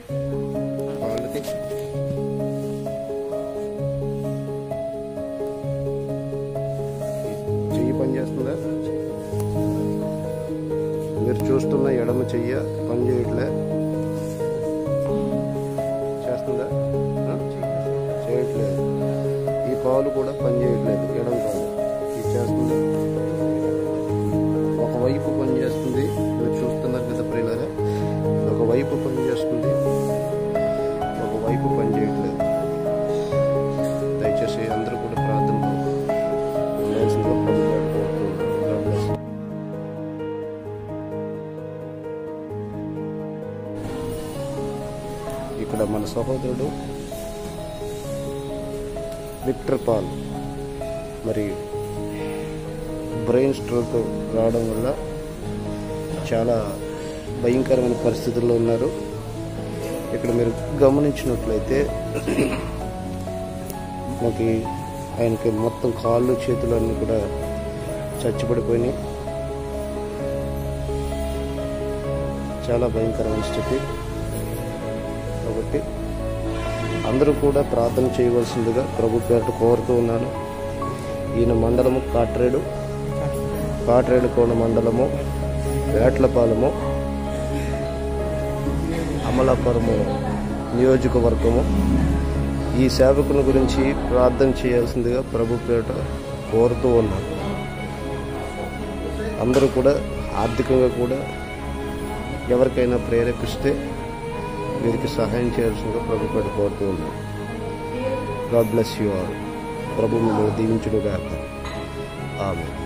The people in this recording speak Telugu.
వాళ్ళకి చెయ్యి పని చేస్తుందా మీరు చూస్తున్న ఎడమ చెయ్య పని చేయట్లే చేస్తుందా ఆ? చేయట్లేదు ఈ కాలు కూడా పని చేయట్లేదు ఎడమ కాలు ఇది చేస్తుందా ఒకవైపు పని చేస్తుంది మీరు చూస్తున్నారు కదా ప్రియులారా ఒకవైపు పని చేస్తుంది ఒకవైపు పని చేయట్లేదు దయచేసి అందరూ కూడా ప్రార్థనలో ఉండాల్సిందిగా ప్రభువు గారు కోరుతున్నాను. God bless you. ఇక్కడ మన సహోదరుడు విక్టర్ పాల్ మరి బ్రెయిన్ స్ట్రోక్ రావడం వల్ల చాలా భయంకరమైన పరిస్థితుల్లో ఉన్నారు ఇక్కడ మీరు గమనించినట్లయితే మనకి ఆయనకి మొత్తం కాళ్ళు చేతులు అన్నీ కూడా చచ్చిపడిపోయినాయి చాలా భయంకరమైన స్థితి కాబట్టి అందరూ కూడా ప్రార్థన చేయవలసిందిగా ప్రభు పేరట కోరుతూ ఉన్నాను ఈయన మండలము కాట్రేడు కాట్రేడు కోణ మండలము వేట్లపాలెము అమలాపురము నియోజకవర్గము ఈ సేవకుని గురించి ప్రార్థన చేయాల్సిందిగా ప్రభు పేట కోరుతూ ఉన్నాను అందరూ కూడా ఆర్థికంగా కూడా ఎవరికైనా ప్రేరేపిస్తే వీరికి సహాయం చేయాల్సిందిగా ప్రభు పేట కోరుతూ ఉన్నాను గాడ్ బ్లెస్ యూ ఆల్ ప్రభు మిమ్మల్ని దీవించుడుగాక ఆమె